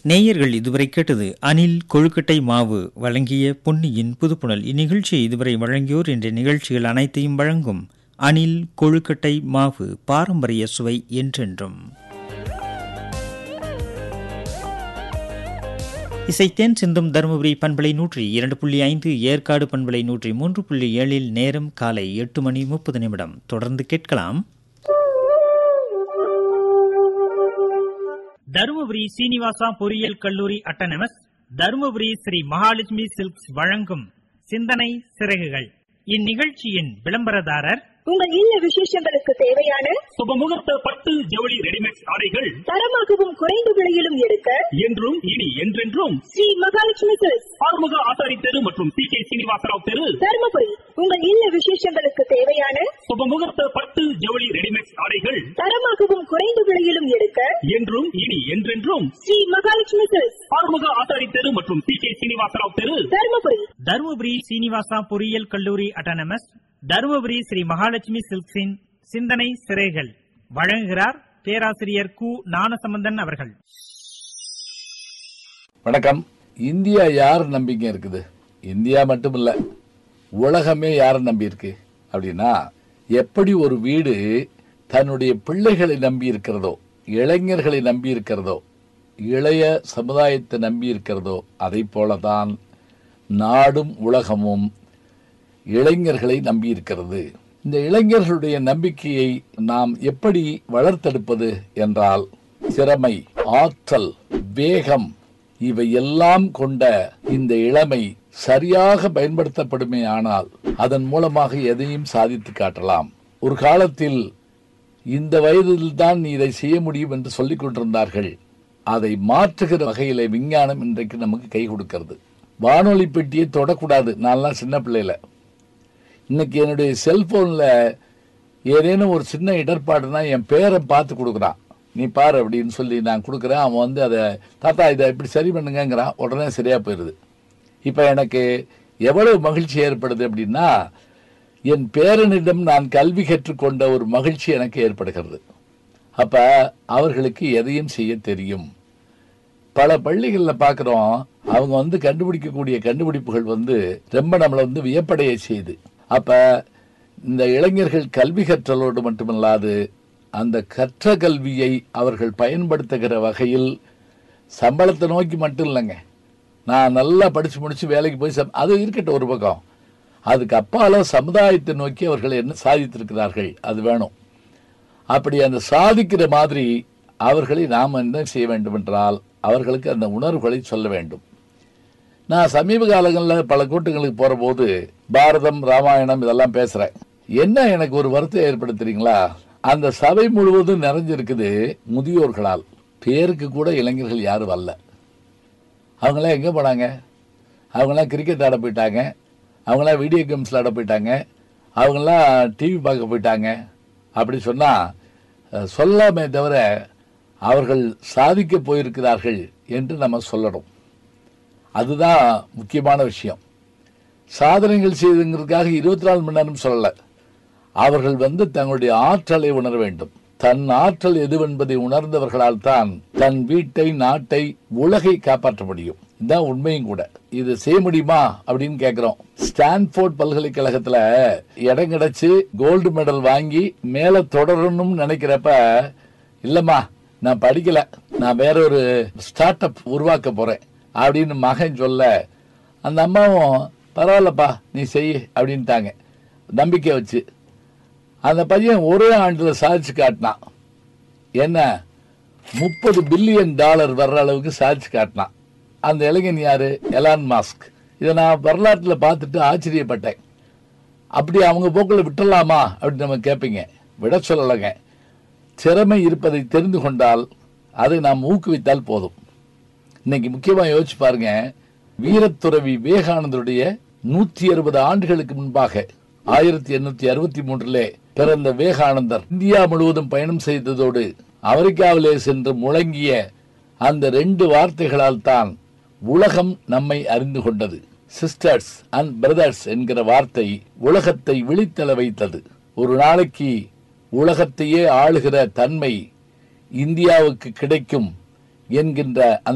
நேயர்கள் இதுவரை கேட்டது அனில் கொழுக்கட்டை மாவு வழங்கிய பொன்னியின் புதுப்புணல் இந்நிகழ்ச்சியை இதுவரை வழங்கியோர் என்ற நிகழ்ச்சிகள் அனைத்தையும் வழங்கும் அனில் கொழுக்கட்டை மாவு பாரம்பரிய சுவை என்றென்றும் இசைத்தேன் சிந்தும் தருமபுரி பண்பலை நூற்றி இரண்டு புள்ளி ஐந்து ஏற்காடு பண்பலை நூற்றி மூன்று புள்ளி ஏழில் நேரம் காலை எட்டு மணி முப்பது நிமிடம் தொடர்ந்து கேட்கலாம் தருமபுரி சீனிவாசா பொறியியல் கல்லூரி அட்டனமஸ் தருமபுரி ஸ்ரீ மகாலட்சுமி சில்க்ஸ் வழங்கும் சிந்தனை சிறகுகள் இந்நிகழ்ச்சியின் விளம்பரதாரர் உங்கள் இல்ல விசேஷங்களுக்கு தேவையான சுபமுகூர்த்த பட்டு ஜவுளி ரெடிமேட் ஆடைகள் தரமாகவும் குறைந்த விலையிலும் எடுக்க என்றும் இனி என்றென்றும் ஸ்ரீ மகாலட்சுமி சில்க்ஸ் ஆறுமுக ஆசாரி தெரு மற்றும் சி கே சீனிவாசராவ் தெரு தருமபுரி உங்கள் இல்ல விசேஷங்களுக்கு தேவையான சுபமுகூர்த்த பட்டு ஜவுளி ரெடிமேட் ஆடைகள் தரமாகவும் குறைந்த விலையிலும் எடுக்க என்றும் இனி என்றென்றும் ஸ்ரீ மகாலட்சுமி சில்க்ஸ் ஆறுமுக ஆசாரி தெரு மற்றும் சி கே சீனிவாசராவ் தெரு தருமபுரி தருமபுரி சீனிவாசா பொறியியல் கல்லூரி அட்டானமஸ் தருமபுரி ஸ்ரீ மகாலட்சுமி சில்க்ஸின் சிந்தனை சிறைகள் வழங்குகிறார் பேராசிரியர் கு ஞானசம்பந்தன் அவர்கள் வணக்கம் இந்தியா யார் நம்பிக்கை இருக்குது இந்தியா மட்டும் இல்ல உலகமே யாரை நம்பி இருக்கு அப்படின்னா எப்படி ஒரு வீடு தன்னுடைய பிள்ளைகளை நம்பி இருக்கிறதோ இளைஞர்களை நம்பி இருக்கிறதோ இளைய சமுதாயத்தை நம்பி இருக்கிறதோ அதை போலதான் நாடும் உலகமும் இளைஞர்களை நம்பி இருக்கிறது இந்த இளைஞர்களுடைய நம்பிக்கையை நாம் எப்படி வளர்த்தெடுப்பது என்றால் திறமை ஆற்றல் வேகம் இவை எல்லாம் கொண்ட இந்த இளமை சரியாக பயன்படுத்தப்படுமே ஆனால் அதன் மூலமாக எதையும் சாதித்து காட்டலாம் ஒரு காலத்தில் இந்த வயதில் தான் நீ இதை செய்ய முடியும் என்று சொல்லிக் கொண்டிருந்தார்கள் அதை மாற்றுகிற வகையில விஞ்ஞானம் இன்றைக்கு நமக்கு கை கொடுக்கிறது வானொலி பெட்டியை தொடக்கூடாது நான்லாம் சின்ன பிள்ளையில இன்னைக்கு என்னுடைய செல்போன்ல ஏதேனும் ஒரு சின்ன இடர்பாடுனா என் பேரை பார்த்து கொடுக்குறான் நீ பாரு அப்படின்னு சொல்லி நான் கொடுக்குறேன் அவன் வந்து அதை தாத்தா இதை இப்படி சரி பண்ணுங்கங்கிறான் உடனே சரியா போயிடுது இப்போ எனக்கு எவ்வளவு மகிழ்ச்சி ஏற்படுது அப்படின்னா என் பேரனிடம் நான் கல்வி கற்றுக்கொண்ட ஒரு மகிழ்ச்சி எனக்கு ஏற்படுகிறது அப்ப அவர்களுக்கு எதையும் செய்ய தெரியும் பல பள்ளிகளில் பார்க்குறோம் அவங்க வந்து கண்டுபிடிக்கக்கூடிய கண்டுபிடிப்புகள் வந்து ரொம்ப நம்மளை வந்து வியப்படைய செய்யுது அப்ப இந்த இளைஞர்கள் கல்வி கற்றலோடு மட்டுமல்லாது அந்த கற்ற கல்வியை அவர்கள் பயன்படுத்துகிற வகையில் சம்பளத்தை நோக்கி மட்டும் இல்லைங்க நான் நல்லா படிச்சு முடிச்சு வேலைக்கு போய் சம்- அது இருக்கட்டும் ஒரு பக்கம் அதுக்கு அப்பால சமுதாயத்தை நோக்கி அவர்கள் என்ன சாதித்திருக்கிறார்கள் அது வேணும் அப்படி அந்த சாதிக்கிற மாதிரி அவர்களை நாம் என்ன செய்ய வேண்டும் என்றால் அவர்களுக்கு அந்த உணர்வுகளை சொல்ல வேண்டும் நான் சமீப காலங்களில் பல கூட்டங்களுக்கு போற போது பாரதம் ராமாயணம் இதெல்லாம் பேசுறேன் என்ன எனக்கு ஒரு வருத்தம் ஏற்படுத்துறீங்களா அந்த சபை முழுவதும் நிறைஞ்சிருக்குது முதியோர்களால் பேருக்கு கூட இளைஞர்கள் யாரும் வரல அவங்களாம் எங்கே போனாங்க அவங்களாம் கிரிக்கெட் ஆட போயிட்டாங்க அவங்களாம் வீடியோ கேம்ஸ் ஆட போயிட்டாங்க அவங்களாம் டிவி பார்க்க போயிட்டாங்க அப்படி சொன்னால் சொல்லாமே தவிர அவர்கள் சாதிக்க போயிருக்கிறார்கள் என்று நம்ம சொல்லணும் அதுதான் முக்கியமான விஷயம் சாதனைகள் செய்துங்கிறதுக்காக இருபத்தி நாலு மணி நேரம் சொல்லலை அவர்கள் வந்து தங்களுடைய ஆற்றலை உணர வேண்டும் தன் ஆற்றல் எதுவென்பதை உணர்ந்தவர்களால் தான் தன் வீட்டை நாட்டை உலகை காப்பாற்ற முடியும் இதுதான் உண்மையும் கூட இது செய்ய முடியுமா அப்படின்னு கேக்குறோம் ஸ்டான்ஃபோர்ட் பல்கலைக்கழகத்துல இடம் கிடைச்சு கோல்டு மெடல் வாங்கி மேல தொடரணும்னு நினைக்கிறப்ப இல்லம்மா நான் படிக்கல நான் வேற ஒரு ஸ்டார்ட் அப் உருவாக்க போறேன் அப்படின்னு மகன் சொல்ல அந்த அம்மாவும் பரவாயில்லப்பா நீ செய் அப்படின்ட்டாங்க நம்பிக்கை வச்சு அந்த பையன் ஒரே ஆண்டுல சாதிச்சு காட்டினான் என்ன முப்பது பில்லியன் டாலர் வர்ற அளவுக்கு சாதிச்சு காட்டினான் அந்த இளைஞன் யாரு எலான் மாஸ்க் இதை நான் வரலாற்றில் பார்த்துட்டு ஆச்சரியப்பட்டேன் அப்படி அவங்க போக்கில் விட்டுடலாமா அப்படின்னு நம்ம கேட்பீங்க விட சொல்லலைங்க திறமை இருப்பதை தெரிந்து கொண்டால் அதை நாம் ஊக்குவித்தால் போதும் இன்னைக்கு முக்கியமா யோசிச்சு பாருங்க வீரத்துறவி விவேகானந்தருடைய நூத்தி அறுபது ஆண்டுகளுக்கு முன்பாக ஆயிரத்தி எண்ணூத்தி அறுபத்தி மூன்றிலே பிறந்த விவேகானந்தர் இந்தியா முழுவதும் பயணம் செய்ததோடு அமெரிக்காவிலே சென்று முழங்கிய அந்த ரெண்டு வார்த்தைகளால் தான் உலகம் நம்மை அறிந்து கொண்டது சிஸ்டர்ஸ் அண்ட் பிரதர்ஸ் என்கிற வார்த்தை உலகத்தை விழித்தள வைத்தது ஒரு நாளைக்கு உலகத்தையே ஆளுகிற தன்மை இந்தியாவுக்கு கிடைக்கும் என்கின்ற அந்த